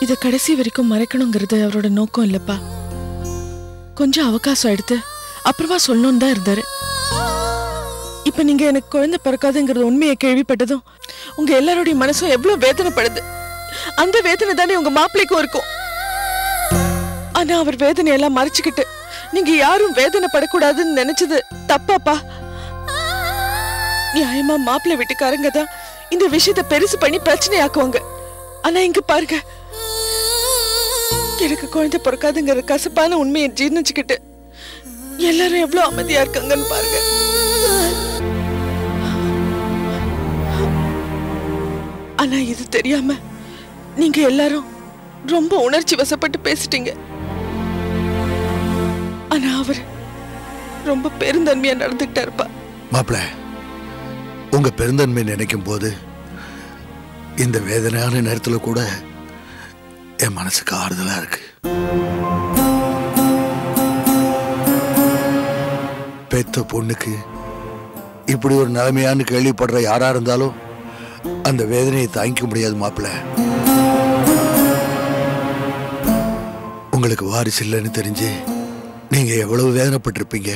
இத கடைசி வரைக்கும் மறைக்கணுங்கிறது அவரோட நோக்கம் இல்லப்பா கொஞ்சம் அவகாசம் எடுத்து அப்புறமா சொல்லணும்னு தான் இருந்தாரு இப்ப நீங்க எனக்கு குழந்தை பிறக்காதுங்கிறது உண்மையை கேள்விப்பட்டதும் உங்க எல்லாருடைய மனசும் எவ்வளவு வேதனைப்படுது அந்த வேதனை தானே உங்க மாப்பிள்ளைக்கும் இருக்கும் ஆனா அவர் வேதனையெல்லாம் மறைச்சுக்கிட்டு நீங்க யாரும் வேதனைப்படக்கூடாதுன்னு நினைச்சது தப்பாப்பா நியாயமா மாப்பிள்ளை வீட்டுக்காரங்க தான் இந்த விஷயத்தை பெருசு பண்ணி பிரச்சனையாக்குவாங்க ஆனா இங்க பாருங்க எனக்கு குழந்தை பிறக்காதுங்கிற கசப்பான உண்மையை ஜீர்ணிச்சுக்கிட்டு எல்லாரும் எவ்வளவு அமைதியா இருக்காங்கன்னு பாருங்க ஆனா இது தெரியாம நீங்க எல்லாரும் ரொம்ப உணர்ச்சி வசப்பட்டு பேசிட்டீங்க ஆனா அவர் ரொம்ப பெருந்தன்மையா நடந்துக்கிட்டாருப்பா மாப்பிள உங்க பெருந்தன்மை நினைக்கும் போது இந்த வேதனையான நேரத்துல கூட என் மனசுக்கு ஆறுதலா இருக்கு பெத்த பொண்ணுக்கு இப்படி ஒரு நிலைமையான்னு கேள்விப்படுற யாரா இருந்தாலும் அந்த வேதனையை தாங்கிக்க முடியாது மாப்பிள உங்களுக்கு வாரிசு இல்லைன்னு தெரிஞ்சு நீங்க எவ்வளவு வேதனைப்பட்டிருப்பீங்க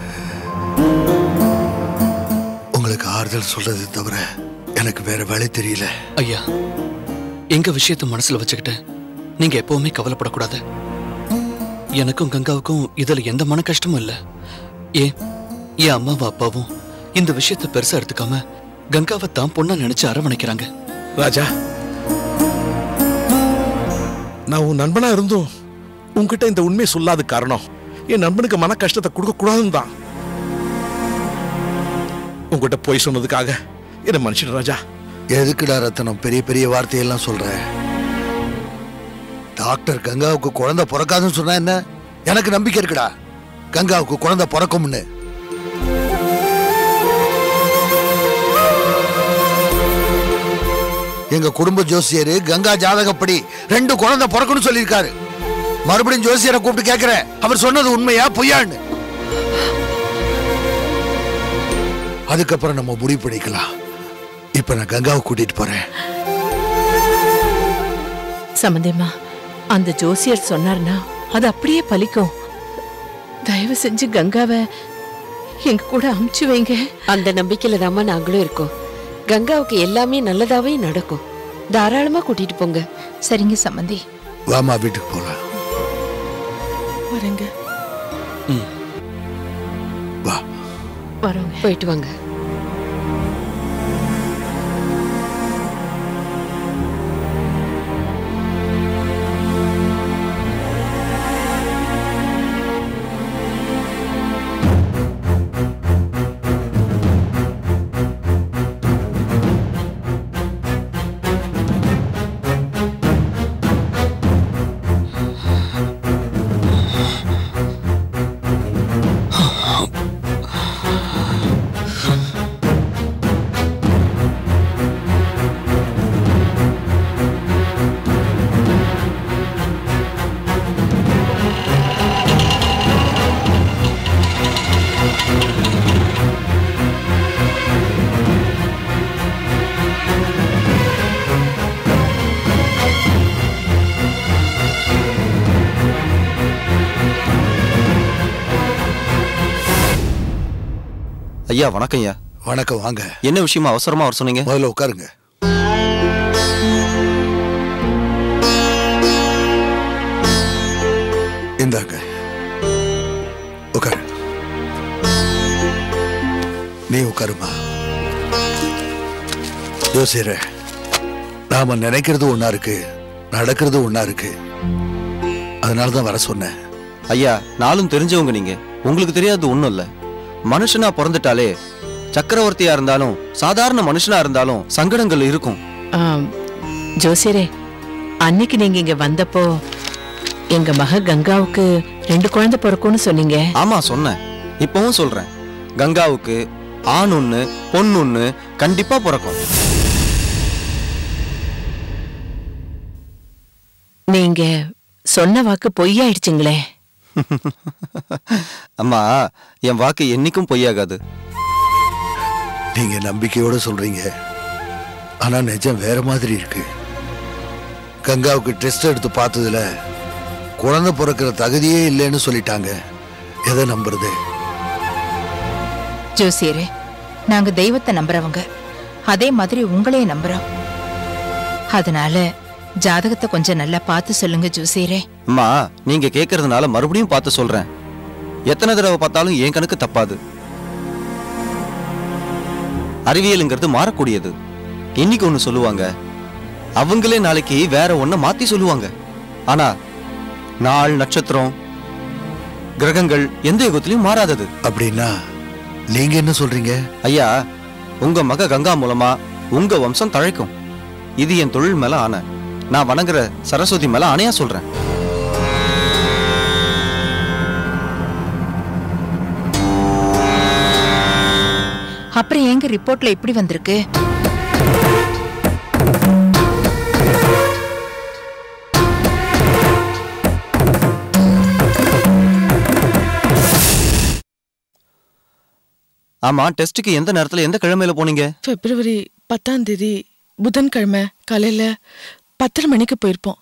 உங்களுக்கு ஆறுதல் சொல்றது தவிர எனக்கு வேற வேலை தெரியல ஐயா எங்க விஷயத்தை மனசுல வச்சுக்கிட்டு நீங்க எப்பவுமே கவலைப்படக்கூடாது எனக்கும் கங்காவுக்கும் இதுல எந்த மன கஷ்டமும் இல்ல ஏன் என் அம்மாவும் அப்பாவும் இந்த விஷயத்தை பெருசா எடுத்துக்காம கங்காவை தான் பொண்ணா நினைச்சு அரவணைக்கிறாங்க ராஜா நான் உன் நண்பனா இருந்தும் உன்கிட்ட இந்த உண்மையை சொல்லாத காரணம் என் நண்பனுக்கு மன கஷ்டத்தை கொடுக்க கூடாதுன்னு தான் உன்கிட்ட போய் சொன்னதுக்காக என்ன மனுஷன் ராஜா எதுக்குடா ரத்தனம் பெரிய பெரிய வார்த்தையெல்லாம் சொல்ற டாக்டர் கங்காவுக்கு குழந்தை பிறக்காதுன்னு சொன்னா என்ன எனக்கு நம்பிக்கை இருக்குடா கங்காவுக்கு குழந்தை பிறக்கும்னு எங்க குடும்ப ஜோசியர் கங்கா ஜாதகப்படி ரெண்டு குழந்தை பிறக்கணும்னு சொல்லியிருக்காரு மறுபடியும் ஜோசியரை கூப்பிட்டு கேட்கிறேன் அவர் சொன்னது உண்மையா பொய்யான்னு அதுக்கப்புறம் நம்ம முடிவு பண்ணிக்கலாம் இப்ப நான் கங்காவை கூட்டிட்டு போறேன் சம்பந்தியம்மா அந்த ஜோசியர் சொன்னார்னா அது அப்படியே பலிக்கும் தயவு செஞ்சு கங்காவை எங்க கூட அமுச்சு வைங்க அந்த நம்பிக்கையில தாம்மா நாங்களும் இருக்கோம் கங்காவுக்கு எல்லாமே நல்லதாவே நடக்கும் தாராளமா கூட்டிட்டு போங்க சரிங்க சம்மந்தி வாமா வீட்டுக்கு போலாம் வரேங்க வா வரோங்க போயிட்டு வாங்க ஐயா வணக்கம் ஐயா வணக்கம் வாங்க என்ன விஷயமா அவசரமா வர சொன்னீங்க முதல்ல உட்காருங்க இந்தாங்க உட்காரு நீ உட்காருமா யோசிற நாம நினைக்கிறது ஒண்ணா இருக்கு நடக்கிறது ஒண்ணா இருக்கு அதனால தான் வர சொன்னேன் ஐயா நாளும் தெரிஞ்சவங்க நீங்க உங்களுக்கு தெரியாது ஒண்ணும் இல்ல மனுஷனா பிறந்துட்டாலே சக்கரவர்த்தியா இருந்தாலும் சாதாரண மனுஷனா இருந்தாலும் சங்கடங்கள் இருக்கும் ஆம், ஜோசியரே அன்னைக்கு நீங்க இங்க வந்தப்போ எங்க மக கங்காவுக்கு ரெண்டு குழந்தை பிறக்கும்னு சொன்னீங்க ஆமா சொன்னேன் இப்பவும் சொல்றேன் கங்காவுக்கு ஆண் ஒண்ணு பொண்ணு ஒண்ணு கண்டிப்பா பிறக்கும் நீங்க சொன்ன வாக்கு பொய்யாயிடுச்சுங்களே அம்மா என் வாக்கு என்னைக்கும் பொய்யாகாது நீங்க நம்பிக்கையோட சொல்றீங்க ஆனா நிஜம் வேற மாதிரி இருக்கு கங்காவுக்கு டெஸ்ட் எடுத்து பார்த்ததுல குழந்தை பிறக்கிற தகுதியே இல்லைன்னு சொல்லிட்டாங்க எதை நம்புறது ஜோசியரே நாங்க தெய்வத்தை நம்புறவங்க அதே மாதிரி உங்களையும் நம்புறோம் அதனால ஜாதகத்தை கொஞ்சம் நல்லா பார்த்து சொல்லுங்க ஜோசியரே அம்மா நீங்க கேட்கறதுனால மறுபடியும் பார்த்து சொல்றேன் எத்தனை தடவை பார்த்தாலும் என் கணக்கு தப்பாது அறிவியலுங்கிறது மாறக்கூடியது இன்னைக்கு ஒண்ணு சொல்லுவாங்க அவங்களே நாளைக்கு வேற ஒண்ண மாத்தி சொல்லுவாங்க ஆனா நாள் நட்சத்திரம் கிரகங்கள் எந்த யுகத்திலையும் மாறாதது அப்படின்னா நீங்க என்ன சொல்றீங்க ஐயா உங்க மக கங்கா மூலமா உங்க வம்சம் தழைக்கும் இது என் தொழில் மேல ஆன நான் வணங்குற சரஸ்வதி மேல ஆணையா சொல்றேன் அப்புறம் எங்க ரிப்போர்ட்ல இப்படி வந்திருக்கு ஆமா டெஸ்ட்டுக்கு எந்த நேரத்துல எந்த கிழமையில போனீங்க பிப்ரவரி பத்தாம் தேதி புதன்கிழமை காலையில பத்தரை மணிக்கு போயிருப்போம்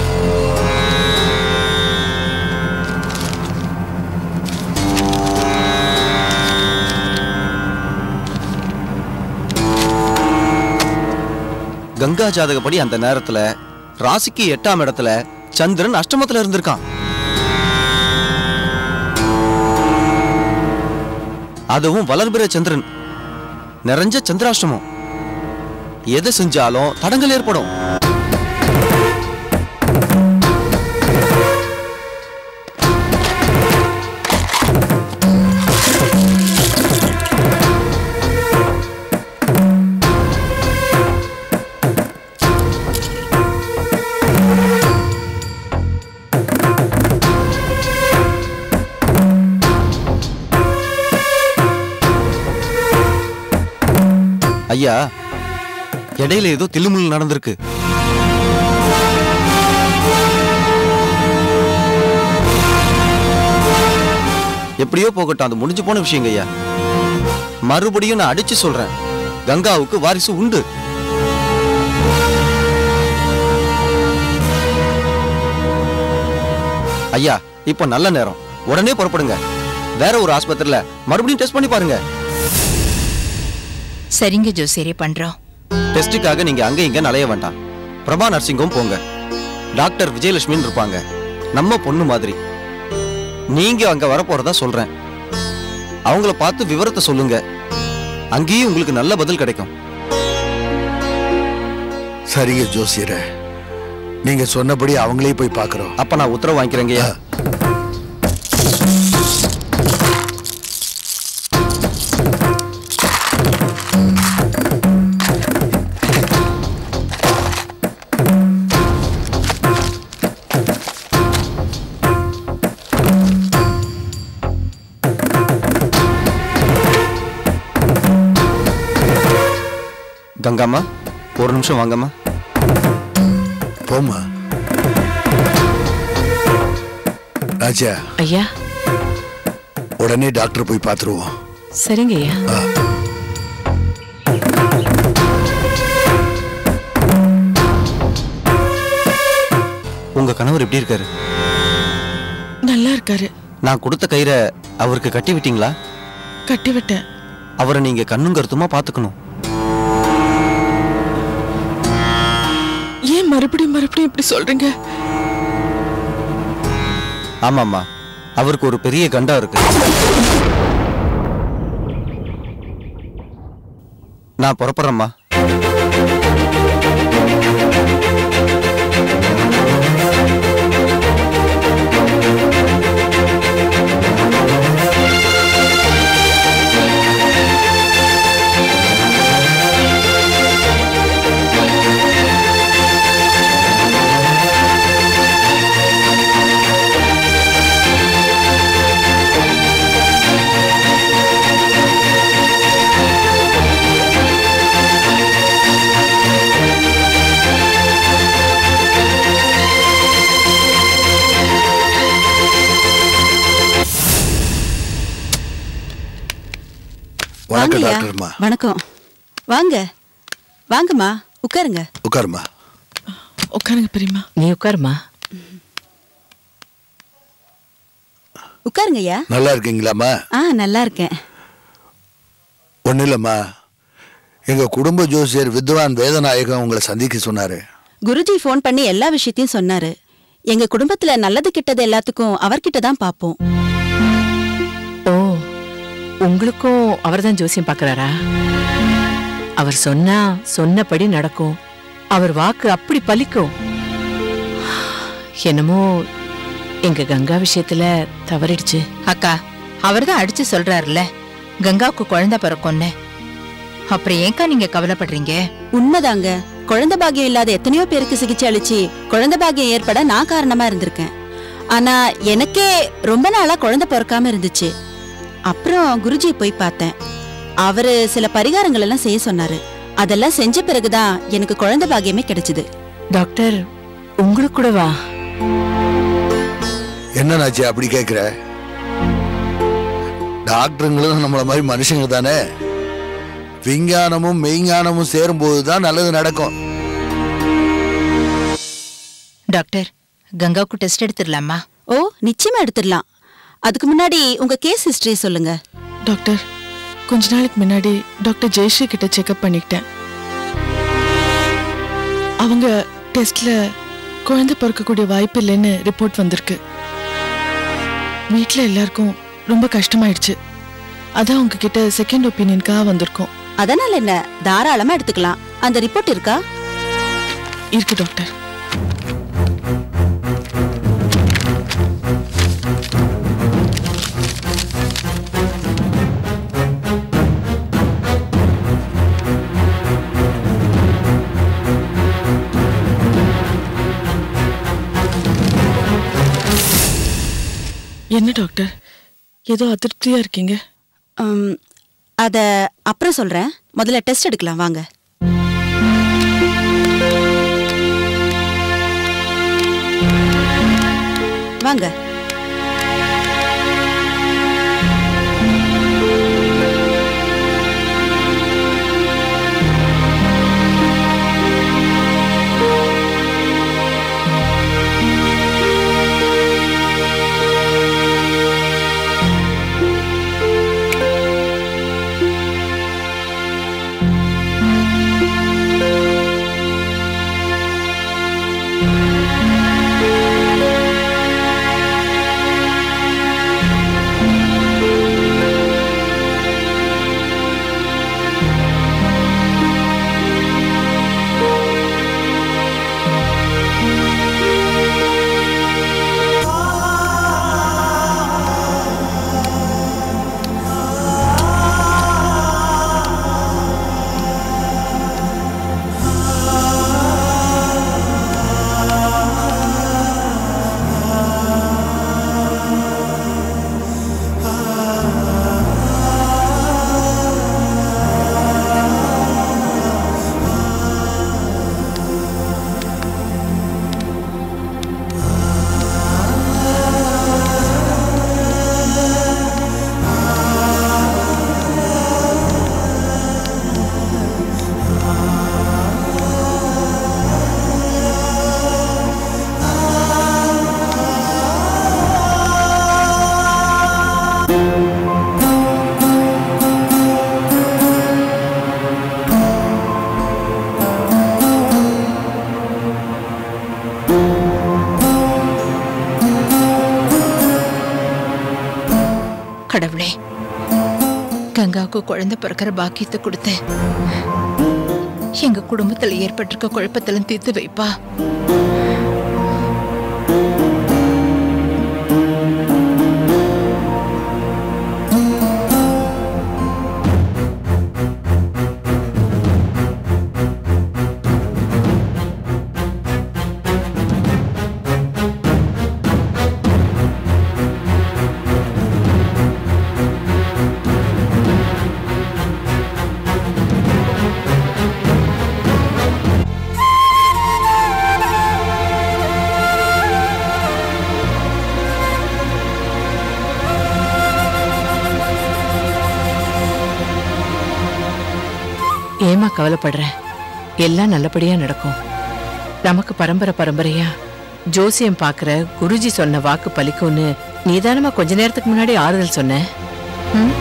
கங்கா ஜாதகப்படி அந்த நேரத்துல ராசிக்கு எட்டாம் இடத்துல சந்திரன் அஷ்டமத்துல இருந்திருக்கான் அதுவும் வளர்பிற சந்திரன் நிறைஞ்ச சந்திராஷ்டமம் எதை செஞ்சாலும் தடங்கள் ஏற்படும் ஐயா இடையில ஏதோ தில்லுமுள்ளு நடந்திருக்கு எப்படியோ போகட்டும் அது முடிஞ்சு போன விஷயங்க ஐயா மறுபடியும் நான் அடிச்சு சொல்றேன் கங்காவுக்கு வாரிசு உண்டு ஐயா இப்போ நல்ல நேரம் உடனே புறப்படுங்க வேற ஒரு ஆஸ்பத்திரியில மறுபடியும் டெஸ்ட் பண்ணி பாருங்க சரிங்க ஜோசியரே பண்றோம் டெஸ்ட்டுக்காக நீங்க அங்க இங்க நலைய வேண்டாம் பிரபா நர்சிங்கும் போங்க டாக்டர் விஜயலட்சுமின்னு இருப்பாங்க நம்ம பொண்ணு மாதிரி நீங்க அங்க வரப்போறதா சொல்றேன் அவங்கள பார்த்து விவரத்தை சொல்லுங்க அங்கேயும் உங்களுக்கு நல்ல பதில் கிடைக்கும் சரிங்க ஜோசியரே நீங்க சொன்னபடி அவங்களே போய் பார்க்கறோம் அப்ப நான் உத்தரவு வாங்கிக்கிறேங்கய்யா கங்காம்மா ஒரு நிமிஷம் வாங்கம்மா போமா ராஜா ஐயா உடனே டாக்டர் போய் பார்த்துருவோம் சரிங்க ஐயா உங்க கணவர் எப்படி இருக்காரு நல்லா இருக்காரு நான் கொடுத்த கயிறை அவருக்கு கட்டி விட்டீங்களா கட்டி விட்டேன் அவரை நீங்க கண்ணும் கருத்துமா பாத்துக்கணும் ஏன் மறுபடியும் மறுபடியும் இப்படி சொல்றீங்க ஆமாம்மா அவருக்கு ஒரு பெரிய கண்டம் இருக்கு நான் புறப்படுறேம்மா வணக்கம் வாங்கய்யா. டாக்டர்மா வணக்கம் வாங்க வாங்கம்மா உட்காருங்க உட்காருமா உட்காருங்க பெரியம்மா நீ உட்காருமா உட்காருங்க ஐயா நல்லா இருக்கீங்களாம்மா ஆ நல்லா இருக்கேன் ஒன்றும் இல்லைம்மா எங்க குடும்ப ஜோசியர் வித்வான் வேதநாயகம் உங்களை சந்திக்க சொன்னாரு குருஜி ஃபோன் பண்ணி எல்லா விஷயத்தையும் சொன்னாரு எங்க குடும்பத்துல நல்லது கெட்டது எல்லாத்துக்கும் அவர்கிட்ட தான் பாப்போம் ஓ உங்களுக்கும் அவர்தான் ஜோசியம் பார்க்கறாரா அவர் சொன்னா சொன்னபடி நடக்கும் அவர் வாக்கு அப்படி பலிக்கும் என்னமோ எங்க கங்கா விஷயத்துல தவறிடுச்சு அக்கா அவர்தான் அடிச்சு சொல்றாருல கங்காவுக்கு குழந்தை பிறக்கும்னு அப்புறம் ஏன்க்கா நீங்க கவலைப்படுறீங்க உண்மைதாங்க குழந்தை பாக்கியம் இல்லாத எத்தனையோ பேருக்கு சிகிச்சை அளிச்சு குழந்தை பாக்கியம் ஏற்பட நான் காரணமா இருந்திருக்கேன் ஆனா எனக்கே ரொம்ப நாளா குழந்தை பிறக்காம இருந்துச்சு அப்புறம் குருஜி போய் பார்த்தேன் அவரு சில பரிகாரங்கள் எல்லாம் செய்ய சொன்னாரு அதெல்லாம் செஞ்ச பிறகுதான் எனக்கு குழந்தை பாக்கியமே கிடைச்சது டாக்டர் உங்களுக்கு கூடவா என்னன்னாச்சு அப்படி கேட்குற டாக்டருங்களும் நம்மள மாதிரி மனுஷங்க தானே விஞ்ஞானமும் மெய்ஞானமும் சேரும்போது தான் நல்லது நடக்கும் டாக்டர் கங்காவுக்கு டெஸ்ட் எடுத்துடலாமா ஓ நிச்சயமா எடுத்துடலாம் அதுக்கு முன்னாடி உங்க கேஸ் ஹிஸ்டரி சொல்லுங்க டாக்டர் கொஞ்ச நாளைக்கு முன்னாடி டாக்டர் ஜெயஸ்ரீ கிட்ட செக்அப் பண்ணிக்கிட்டேன் அவங்க டெஸ்ட்ல குழந்தை பிறக்கக்கூடிய வாய்ப்பு இல்லைன்னு ரிப்போர்ட் வந்திருக்கு வீட்ல எல்லாருக்கும் ரொம்ப கஷ்டமாயிடுச்சு அதான் உங்ககிட்ட செகண்ட் ஒப்பீனியனுக்காக வந்திருக்கோம் அதனால என்ன தாராளமா எடுத்துக்கலாம் அந்த ரிப்போர்ட் இருக்கா இருக்கு டாக்டர் என்ன டாக்டர் ஏதோ அதிருப்தியா இருக்கீங்க உம், அத அப்புறம் சொல்றேன் முதல்ல டெஸ்ட் எடுக்கலாம் வாங்க வாங்க கடவுளே கங்காவுக்கு குழந்தை பிறக்கிற பாக்கியத்தை கொடுத்த எங்க குடும்பத்துல ஏற்பட்டிருக்க குழப்பத்தெல்லாம் தீர்த்து வைப்பா ஏமா கவலைப்படுற எல்லாம் நல்லபடியா நடக்கும் நமக்கு பரம்பரை பரம்பரையா ஜோசியம் பாக்குற குருஜி சொன்ன வாக்கு பலிக்கும்னு நீதானமா கொஞ்ச நேரத்துக்கு முன்னாடி ஆறுதல் சொன்ன ம்?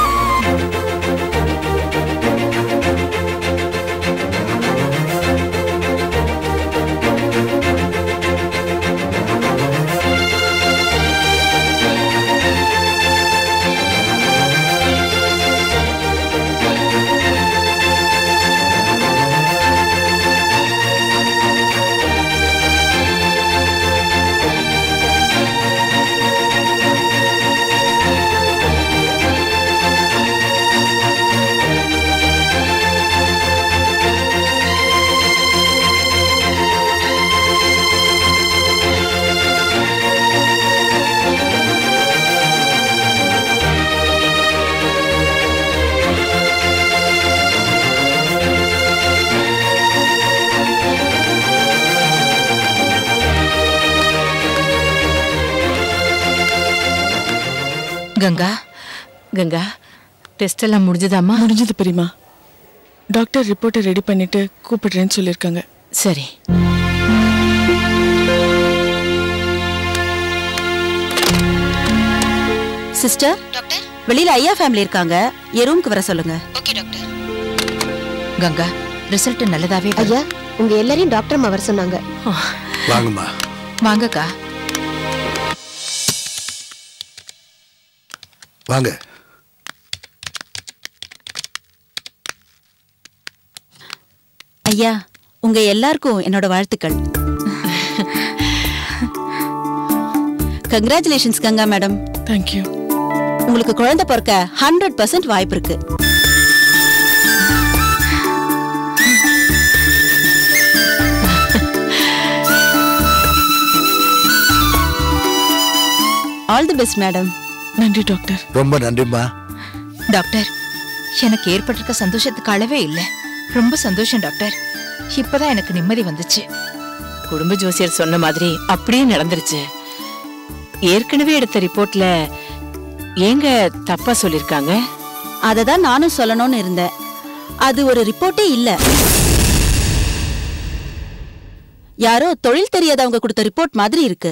கங்கா கங்கா டெஸ்ட் எல்லாம் முடிஞ்சதாம்மா முடிஞ்சது பெரியமா டாக்டர் ரிப்போர்ட்டை ரெடி பண்ணிட்டு கூப்பிடுறேன்னு சொல்லியிருக்காங்க சரி சிஸ்டர் வெளியில ஐயா ஃபேமிலி இருக்காங்க என் ரூமுக்கு வர சொல்லுங்க கங்கா ரிசல்ட் நல்லதாவே வரும். ஐயா உங்க எல்லாரையும் டாக்டர் அம்மா வர சொன்னாங்க வாங்கம்மா வாங்கக்கா வாங்க ஐயா உங்க எல்லாருக்கும் என்னோட வாழ்த்துக்கள் கங்க்ராச்சுலேஷன்ஸ் கங்கா மேடம் தேங்க்யூ உங்களுக்கு குழந்தை பிறக்க ஹண்ட்ரட் பர்சன்ட் வாய்ப்பு இருக்கு ஆல் தி பெஸ்ட் மேடம் நன்றி டாக்டர் ரொம்ப நன்றிம்மா டாக்டர் எனக்கு ஏற்பட்டிருக்க சந்தோஷத்துக்கு அளவே இல்லை ரொம்ப சந்தோஷம் டாக்டர் இப்பதான் எனக்கு நிம்மதி வந்துச்சு குடும்ப ஜோசியர் சொன்ன மாதிரி அப்படியே நடந்துருச்சு ஏற்கனவே எடுத்த ரிப்போர்ட்ல ஏங்க தப்பா சொல்லிருக்காங்க அதை தான் நானும் சொல்லணும்னு இருந்தேன் அது ஒரு ரிப்போர்ட்டே இல்ல யாரோ தொழில் தெரியாதவங்க கொடுத்த ரிப்போர்ட் மாதிரி இருக்கு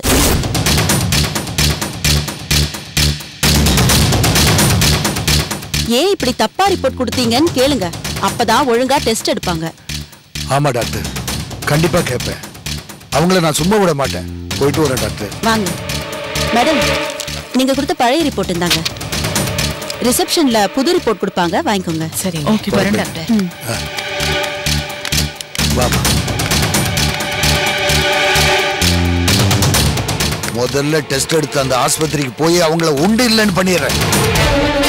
ஏன் இப்படி தப்பா ரிப்போர்ட் கொடுத்தீங்கன்னு கேளுங்க அப்பதான் ஒழுங்கா டெஸ்ட் எடுப்பாங்க ஆமா டாக்டர் கண்டிப்பா கேட்பேன் அவங்கள நான் சும்மா விட மாட்டேன் போயிட்டு வரேன் டாக்டர் வாங்க மேடம் நீங்க கொடுத்த பழைய ரிப்போர்ட் இருந்தாங்க ரிசப்ஷன்ல புது ரிப்போர்ட் கொடுப்பாங்க வாங்கிக்கோங்க சரி ஓகே வரேன் டாக்டர் வாமா முதல்ல டெஸ்ட் எடுத்து அந்த ஆஸ்பத்திரிக்கு போய் அவங்கள உண்டு இல்லைன்னு பண்ணிடுறேன்